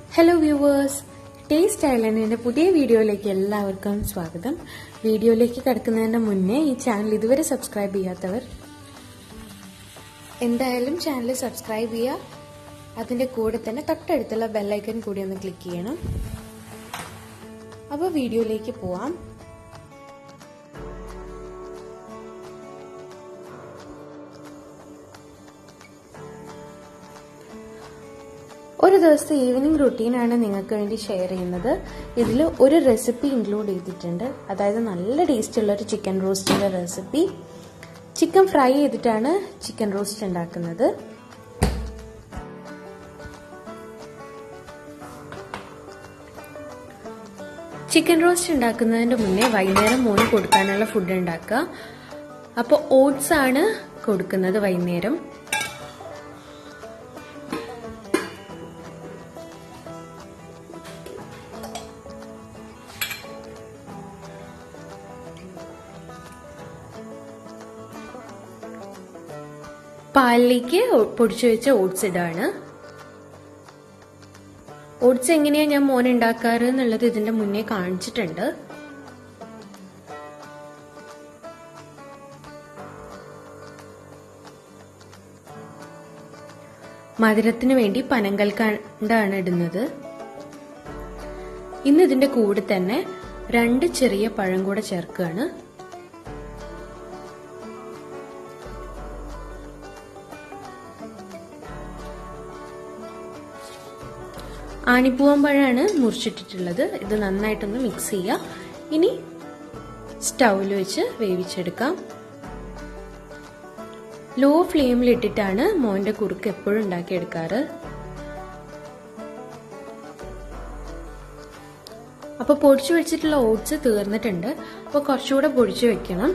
hello viewers taste ഐലൻഡിന്റെ പുതിയ വീഡിയോയിലേക്ക് എല്ലാവർക്കും സ്വാഗതം വീഡിയോയിലേക്ക് കിടക്കുന്നതിന് മുന്നേ ഈ ചാനൽ ഇതുവരെ സബ്സ്ക്രൈബ് ചെയ്യാത്തവർ എന്തായാലും ചാനൽ സബ്സ്ക്രൈബ് ചെയ്യുക അതിന്റെ കൂടെ തന്നെ തൊട്ടടുത്തുള്ള ബെല്ലൈക്കൺ കൂടി ഒന്ന് ക്ലിക്ക് ചെയ്യണം അപ്പോൾ വീഡിയോയിലേക്ക് പോവാം ഒരു ദിവസത്തെ ഈവനിങ് റുട്ടീനാണ് നിങ്ങൾക്ക് വേണ്ടി ഷെയർ ചെയ്യുന്നത് ഇതിൽ ഒരു റെസിപ്പി ഇൻക്ലൂഡ് ചെയ്തിട്ടുണ്ട് അതായത് നല്ല ടേസ്റ്റുള്ള ഒരു ചിക്കൻ റോസ്റ്റിൻ്റെ റെസിപ്പി ചിക്കൻ ഫ്രൈ ചെയ്തിട്ടാണ് ചിക്കൻ റോസ്റ്റ് ഉണ്ടാക്കുന്നത് ചിക്കൻ റോസ്റ്റ് ഉണ്ടാക്കുന്നതിന് മുന്നേ വൈകുന്നേരം മോന് കൊടുക്കാനുള്ള ഫുഡ് ഉണ്ടാക്കുക അപ്പോൾ ഓട്സ് ആണ് കൊടുക്കുന്നത് വൈകുന്നേരം പാലിലേക്ക് പൊടിച്ചു വെച്ച ഓട്സ് ഇടാണ് ഓട്സ് എങ്ങനെയാ ഞാൻ മോൻ ഉണ്ടാക്കാറ് എന്നുള്ളത് ഇതിന്റെ മുന്നേ കാണിച്ചിട്ടുണ്ട് മധുരത്തിന് വേണ്ടി പനങ്കൽക്കണ്ടാണ് ഇടുന്നത് ഇന്ന് ഇതിന്റെ കൂടെ തന്നെ രണ്ട് ചെറിയ പഴം കൂടെ ചേർക്കുകയാണ് ആണിപ്പൂവൻ പഴമാണ് മുറിച്ചിട്ടിട്ടുള്ളത് ഇത് നന്നായിട്ടൊന്ന് മിക്സ് ചെയ്യുക ഇനി സ്റ്റൗവിൽ വെച്ച് വേവിച്ചെടുക്കാം ലോ ഫ്ലെയിമിൽ ഇട്ടിട്ടാണ് മോന്റെ കുറുക്ക് എപ്പോഴും ഉണ്ടാക്കിയെടുക്കാറ് അപ്പൊ പൊടിച്ചു വെച്ചിട്ടുള്ള ഓട്സ് തീർന്നിട്ടുണ്ട് അപ്പൊ കുറച്ചുകൂടെ പൊടിച്ചു വെക്കണം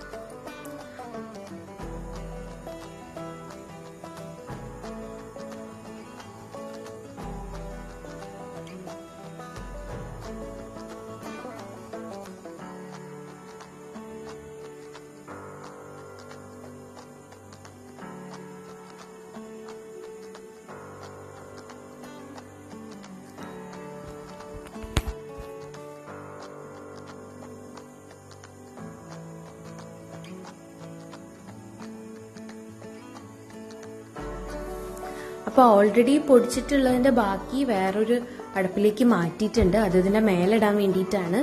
അപ്പൊ ഓൾറെഡി പൊടിച്ചിട്ടുള്ളതിന്റെ ബാക്കി വേറൊരു അടുപ്പിലേക്ക് മാറ്റിയിട്ടുണ്ട് അത് ഇതിന്റെ മേലിടാൻ വേണ്ടിയിട്ടാണ്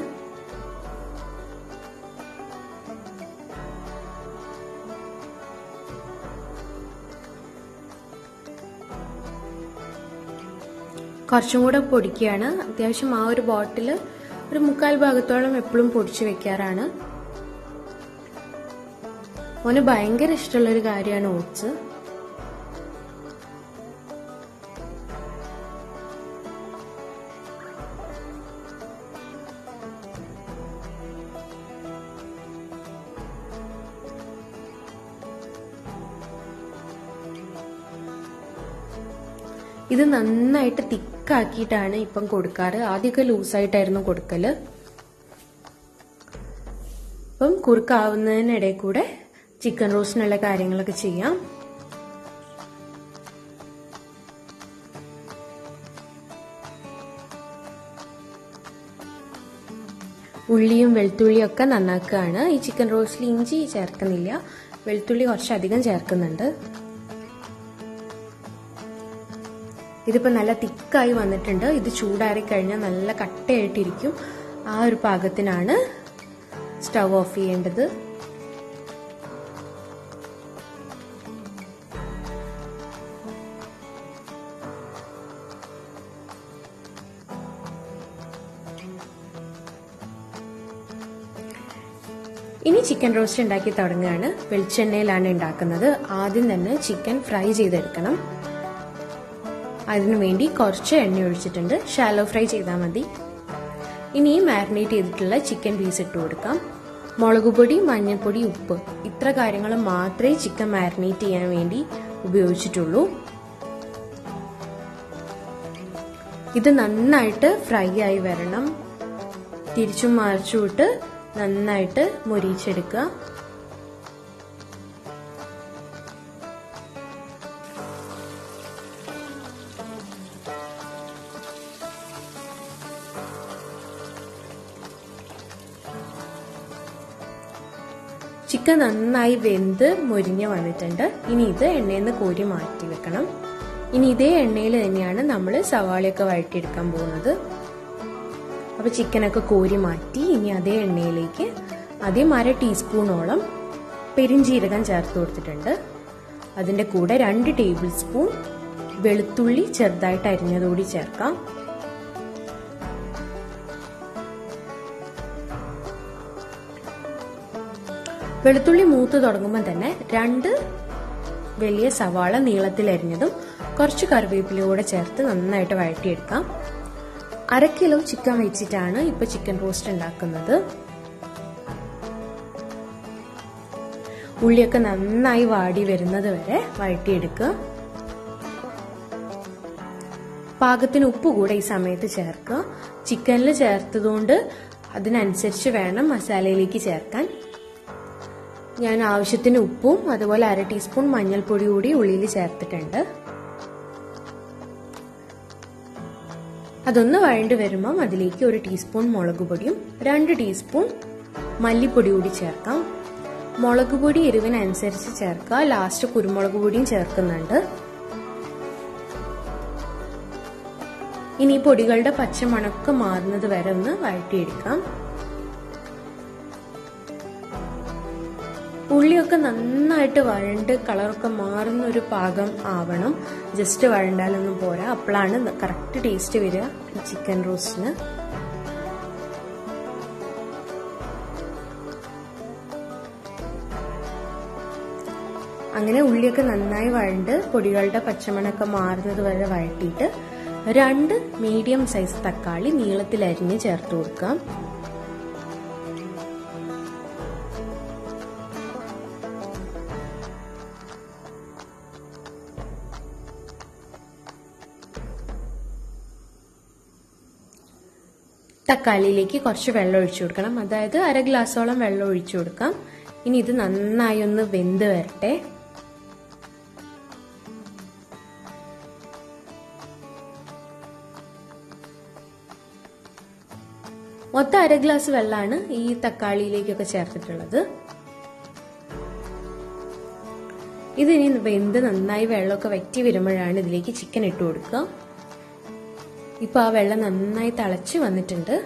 കുറച്ചും കൂടെ പൊടിക്കുകയാണ് അത്യാവശ്യം ആ ഒരു ബോട്ടിൽ ഒരു മുക്കാൽ ഭാഗത്തോളം എപ്പോഴും പൊടിച്ചു വെക്കാറാണ് മോന് ഭയങ്കര ഇഷ്ടമുള്ള ഒരു കാര്യമാണ് ഓട്സ് ഇത് നന്നായിട്ട് തിക്കാക്കിയിട്ടാണ് ഇപ്പം കൊടുക്കാറ് ആദ്യമൊക്കെ ലൂസായിട്ടായിരുന്നു കൊടുക്കല് അപ്പം കുറുക്കാവുന്നതിനിടയിൽ കൂടെ ചിക്കൻ റോസ്റ്റിനുള്ള കാര്യങ്ങളൊക്കെ ചെയ്യാം ഉള്ളിയും വെളുത്തുള്ളിയും ഒക്കെ നന്നാക്കുകയാണ് ഈ ചിക്കൻ റോസ്റ്റിൽ ഇഞ്ചി ചേർക്കുന്നില്ല വെളുത്തുള്ളി കുറച്ചധികം ചേർക്കുന്നുണ്ട് ഇതിപ്പോൾ നല്ല തിക്കായി വന്നിട്ടുണ്ട് ഇത് ചൂടാറി കഴിഞ്ഞാൽ നല്ല കട്ടയായിട്ടിരിക്കും ആ ഒരു പാകത്തിനാണ് സ്റ്റവ് ഓഫ് ചെയ്യേണ്ടത് ഇനി ചിക്കൻ റോസ്റ്റ് ഉണ്ടാക്കി തുടങ്ങുകയാണ് വെളിച്ചെണ്ണയിലാണ് ഉണ്ടാക്കുന്നത് ആദ്യം തന്നെ ചിക്കൻ ഫ്രൈ ചെയ്തെടുക്കണം അതിനുവേണ്ടി കുറച്ച് എണ്ണ ഒഴിച്ചിട്ടുണ്ട് ഷാലോ ഫ്രൈ ചെയ്താൽ മതി ഇനി മാരിനേറ്റ് ചെയ്തിട്ടുള്ള ചിക്കൻ പീസ് ഇട്ട് കൊടുക്കാം മുളക് പൊടി മഞ്ഞൾപ്പൊടി ഉപ്പ് ഇത്ര കാര്യങ്ങൾ മാത്രമേ ചിക്കൻ മാരിനേറ്റ് ചെയ്യാൻ വേണ്ടി ഉപയോഗിച്ചിട്ടുള്ളൂ ഇത് നന്നായിട്ട് ഫ്രൈ ആയി വരണം തിരിച്ചും മറിച്ചും ഇട്ട് നന്നായിട്ട് മൊരിച്ചെടുക്കുക ചിക്കൻ നന്നായി വെന്ത് മുരിഞ്ഞ് വന്നിട്ടുണ്ട് ഇനി ഇത് എണ്ണയിൽ നിന്ന് കോരി മാറ്റി വെക്കണം ഇനി ഇതേ എണ്ണയിൽ തന്നെയാണ് നമ്മൾ സവാളയൊക്കെ വഴറ്റിയെടുക്കാൻ പോകുന്നത് അപ്പോൾ ചിക്കനൊക്കെ കോരി മാറ്റി ഇനി അതേ എണ്ണയിലേക്ക് ആദ്യം അര ടീസ്പൂണോളം പെരിഞ്ചീരകം ചേർത്ത് കൊടുത്തിട്ടുണ്ട് അതിൻ്റെ കൂടെ രണ്ട് ടേബിൾ സ്പൂൺ വെളുത്തുള്ളി ചെറുതായിട്ട് അരിഞ്ഞതുകൂടി ചേർക്കാം വെളുത്തുള്ളി മൂത്ത് തുടങ്ങുമ്പോൾ തന്നെ രണ്ട് വലിയ സവാള നീളത്തിൽ അരിഞ്ഞതും കുറച്ച് കറിവേപ്പിലയോടെ ചേർത്ത് നന്നായിട്ട് വഴറ്റിയെടുക്കാം അര കിലോ ചിക്കൻ വെച്ചിട്ടാണ് ഇപ്പൊ ചിക്കൻ റോസ്റ്റ് ഉണ്ടാക്കുന്നത് ഉള്ളിയൊക്കെ നന്നായി വാടി വരുന്നത് വരെ വഴറ്റിയെടുക്കുക പാകത്തിന് ഉപ്പ് കൂടെ ഈ സമയത്ത് ചേർക്കുക ചിക്കനിൽ ചേർത്തതുകൊണ്ട് അതിനനുസരിച്ച് വേണം മസാലയിലേക്ക് ചേർക്കാൻ ഞാൻ ആവശ്യത്തിന് ഉപ്പും അതുപോലെ അര ടീസ്പൂൺ മഞ്ഞൾപ്പൊടി കൂടി ഉള്ളിയിൽ ചേർത്തിട്ടുണ്ട് അതൊന്ന് വഴണ്ട് വരുമ്പം അതിലേക്ക് ഒരു ടീസ്പൂൺ മുളക് പൊടിയും രണ്ട് ടീസ്പൂൺ മല്ലിപ്പൊടി കൂടി ചേർക്കാം മുളക് പൊടി എരിവിനനുസരിച്ച് ചേർക്കുക ലാസ്റ്റ് കുരുമുളക് പൊടിയും ചേർക്കുന്നുണ്ട് ഇനി പൊടികളുടെ പച്ചമണക്ക് മാറുന്നത് വരെ ഒന്ന് വഴറ്റിയെടുക്കാം ഉള്ളിയൊക്കെ നന്നായിട്ട് വഴണ്ട് കളറൊക്കെ മാറുന്ന ഒരു പാകം ആവണം ജസ്റ്റ് വഴണ്ടാലൊന്നും പോരാ അപ്പോഴാണ് കറക്റ്റ് ടേസ്റ്റ് വരിക ഈ ചിക്കൻ റോസ്റ്റിന് അങ്ങനെ ഉള്ളിയൊക്കെ നന്നായി വഴണ്ട് പൊടികളുടെ പച്ചമണൊക്കെ മാറുന്നത് വരെ വഴട്ടിയിട്ട് രണ്ട് മീഡിയം സൈസ് തക്കാളി നീളത്തിൽ അരിഞ്ഞ് ചേർത്ത് കൊടുക്കാം തക്കാളിയിലേക്ക് കുറച്ച് വെള്ളം ഒഴിച്ചു കൊടുക്കണം അതായത് അര ഗ്ലാസോളം വെള്ളം ഒഴിച്ചു കൊടുക്കാം ഇനി ഇത് നന്നായി ഒന്ന് വെന്ത് വരട്ടെ മൊത്തം അര ഗ്ലാസ് വെള്ളമാണ് ഈ തക്കാളിയിലേക്കൊക്കെ ചേർത്തിട്ടുള്ളത് ഇതിനി വെന്ത് നന്നായി വെള്ളമൊക്കെ വറ്റി വരുമ്പോഴാണ് ഇതിലേക്ക് ചിക്കൻ ഇട്ട് കൊടുക്കുക ഇപ്പൊ ആ വെള്ളം നന്നായി തിളച്ച് വന്നിട്ടുണ്ട്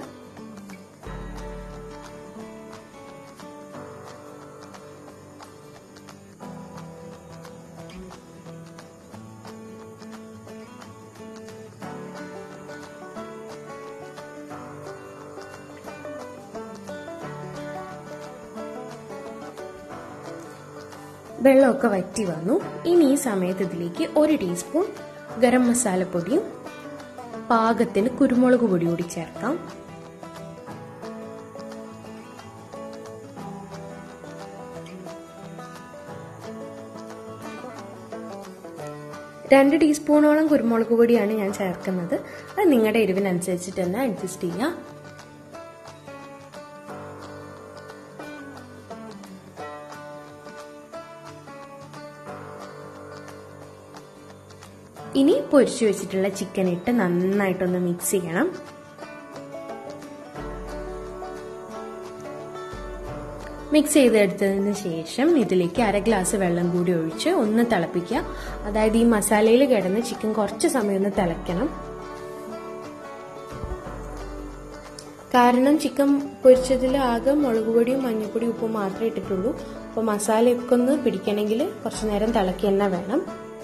വെള്ളമൊക്കെ വറ്റി വന്നു ഇനി ഈ സമയത്ത് ഇതിലേക്ക് ഒരു ടീസ്പൂൺ ഗരം മസാലപ്പൊടിയും പാകത്തിന് കുരുമുളക് പൊടി കൂടി ചേർക്കാം രണ്ട് ടീസ്പൂണോളം കുരുമുളക് പൊടിയാണ് ഞാൻ ചേർക്കുന്നത് അത് നിങ്ങളുടെ എരിവിനനുസരിച്ചിട്ട് തന്നെ അഡ്ജസ്റ്റ് ചെയ്യാം ഇനി പൊരിച്ചു വെച്ചിട്ടുള്ള ചിക്കൻ ഇട്ട് നന്നായിട്ടൊന്ന് മിക്സ് ചെയ്യണം മിക്സ് ചെയ്തെടുത്തതിന് ശേഷം ഇതിലേക്ക് അര ഗ്ലാസ് വെള്ളം കൂടി ഒഴിച്ച് ഒന്ന് തിളപ്പിക്കുക അതായത് ഈ മസാലയിൽ കിടന്ന് ചിക്കൻ കുറച്ച് സമയം ഒന്ന് തിളയ്ക്കണം കാരണം ചിക്കൻ പൊരിച്ചതിൽ ആകെ മുളക് പൊടിയും മഞ്ഞൾപ്പൊടിയും ഉപ്പും മാത്രമേ ഇട്ടിട്ടുള്ളൂ അപ്പോൾ മസാലയൊക്കെ ഒന്ന് പിടിക്കണമെങ്കിൽ കുറച്ച് നേരം തിളക്കി തന്നെ വേണം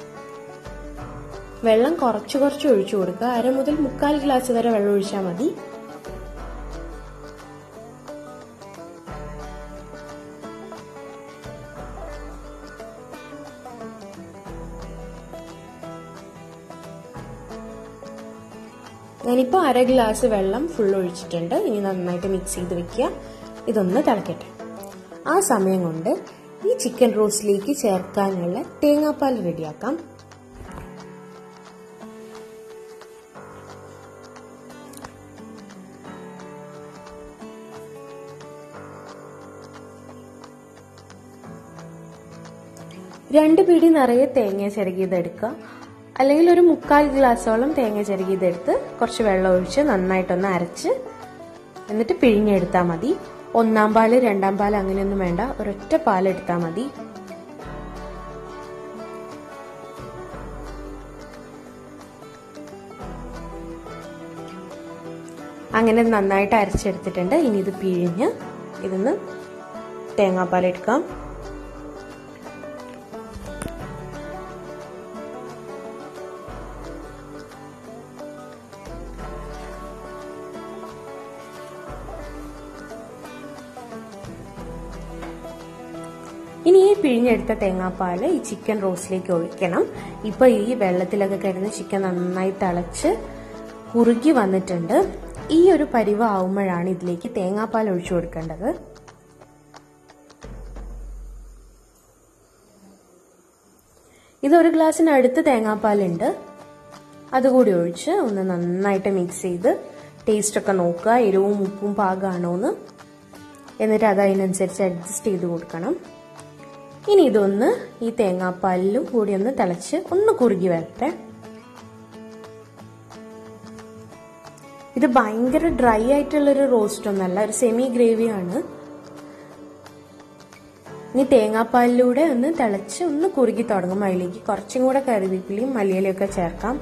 വെള്ളം കുറച്ച് കുറച്ച് ഒഴിച്ചു കൊടുക്കുക അര മുതൽ മുക്കാൽ ഗ്ലാസ് വരെ വെള്ളം ഒഴിച്ചാൽ മതി ഞാനിപ്പോൾ അര ഗ്ലാസ് വെള്ളം ഫുൾ ഒഴിച്ചിട്ടുണ്ട് ഇനി നന്നായിട്ട് മിക്സ് ചെയ്ത് വെക്കുക ഇതൊന്ന് തിളക്കട്ടെ ആ സമയം കൊണ്ട് ഈ ചിക്കൻ റോസ്റ്റിലേക്ക് ചേർക്കാനുള്ള തേങ്ങാപ്പാൽ റെഡിയാക്കാം രണ്ട് പിടി നിറയെ തേങ്ങ ചിരകിയതെടുക്കുക അല്ലെങ്കിൽ ഒരു മുക്കാൽ ഗ്ലാസോളം തേങ്ങ ചിരകിയതെടുത്ത് കുറച്ച് വെള്ളം ഒഴിച്ച് നന്നായിട്ടൊന്ന് അരച്ച് എന്നിട്ട് പിഴിഞ്ഞെടുത്താൽ മതി ഒന്നാം പാല് രണ്ടാം പാല് അങ്ങനെയൊന്നും വേണ്ട ഒരൊറ്റ പാലെടുത്താൽ മതി അങ്ങനെ നന്നായിട്ട് അരച്ചെടുത്തിട്ടുണ്ട് ഇനി ഇത് പിഴിഞ്ഞ് ഇതിന്ന് തേങ്ങാപ്പാൽ എടുക്കാം ഇനി ഈ പിഴിഞ്ഞെടുത്ത തേങ്ങാപ്പാൽ ഈ ചിക്കൻ റോസ്റ്റിലേക്ക് ഒഴിക്കണം ഇപ്പൊ ഈ വെള്ളത്തിലൊക്കെ കിടന്ന് ചിക്കൻ നന്നായി തിളച്ച് കുറുകി വന്നിട്ടുണ്ട് ഈ ഒരു പരിവ് ആവുമ്പോഴാണ് ഇതിലേക്ക് തേങ്ങാപ്പാൽ ഒഴിച്ചു കൊടുക്കേണ്ടത് ഇത് ഒരു ഗ്ലാസ്സിന് അടുത്ത് തേങ്ങാപ്പാലുണ്ട് അതുകൂടി ഒഴിച്ച് ഒന്ന് നന്നായിട്ട് മിക്സ് ചെയ്ത് ടേസ്റ്റ് ഒക്കെ നോക്കുക എരിവും ഉപ്പും പാകമാണോ എന്ന് എന്നിട്ട് അത് അതിനനുസരിച്ച് അഡ്ജസ്റ്റ് ചെയ്ത് കൊടുക്കണം ഇനി ഇതൊന്ന് ഈ തേങ്ങാപ്പാലിലും കൂടി ഒന്ന് തിളച്ച് ഒന്ന് കുറുകി വരട്ടെ ഇത് ഭയങ്കര ഡ്രൈ ആയിട്ടുള്ളൊരു റോസ്റ്റ് ഒന്നല്ല ഒരു സെമി ഗ്രേവിയാണ് ഇനി തേങ്ങാപ്പാലിലൂടെ ഒന്ന് തിളച്ച് ഒന്ന് കുറുകി തുടങ്ങും അതിലേക്ക് കുറച്ചും കൂടെ കറിവേപ്പിലയും മല്ലിയിലയൊക്കെ ചേർക്കാം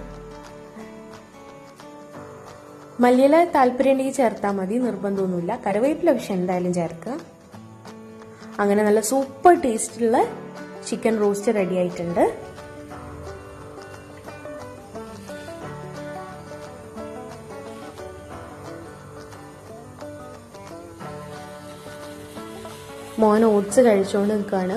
മല്ലിയില താല്പര്യം ഉണ്ടെങ്കിൽ ചേർത്താൽ മതി നിർബന്ധമൊന്നുമില്ല കറിവേപ്പില പക്ഷെ എന്തായാലും ചേർക്കുക അങ്ങനെ നല്ല സൂപ്പർ ടേസ്റ്റുള്ള ചിക്കൻ റോസ്റ്റ് റെഡി ആയിട്ടുണ്ട് മോൻ ഓട്സ് കഴിച്ചുകൊണ്ട് നിൽക്കുകയാണ്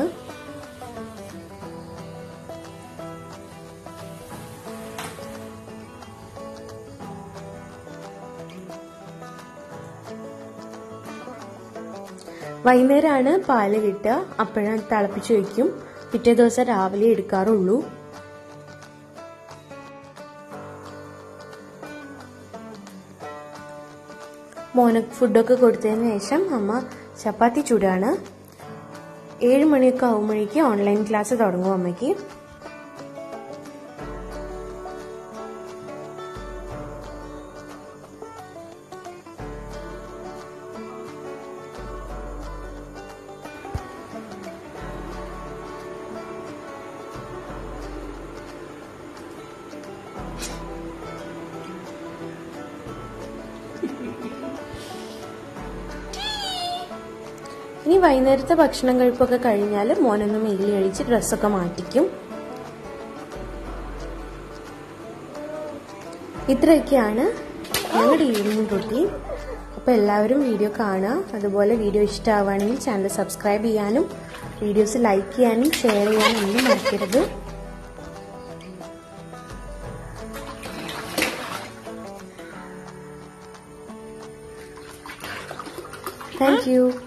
വൈകുന്നേരമാണ് പാല് കിട്ടുക അപ്പോഴാണ് തിളപ്പിച്ച് വെക്കും പിറ്റേ ദിവസം രാവിലെ എടുക്കാറുള്ളൂ മോന് ഫുഡൊക്കെ കൊടുത്തതിന് ശേഷം അമ്മ ചപ്പാത്തി ചൂടാണ് ഏഴ് മണിയൊക്കെ ആകുമ്പോഴേക്ക് ഓൺലൈൻ ക്ലാസ് തുടങ്ങും അമ്മയ്ക്ക് ഇനി വൈകുന്നേരത്തെ ഭക്ഷണം കഴിപ്പൊക്കെ കഴിഞ്ഞാൽ മോനൊന്ന് മെയിലി കഴിച്ച് ഡ്രസ്സൊക്കെ മാറ്റിക്കും ഇത്രയൊക്കെയാണ് ഞങ്ങളുടെ ഈവനിങ് റൊട്ടീൻ അപ്പോൾ എല്ലാവരും വീഡിയോ കാണുക അതുപോലെ വീഡിയോ ഇഷ്ടമാവുകയാണെങ്കിൽ ചാനൽ സബ്സ്ക്രൈബ് ചെയ്യാനും വീഡിയോസ് ലൈക്ക് ചെയ്യാനും ഷെയർ ചെയ്യാനും ഒന്നും മറക്കരുത് താങ്ക് യു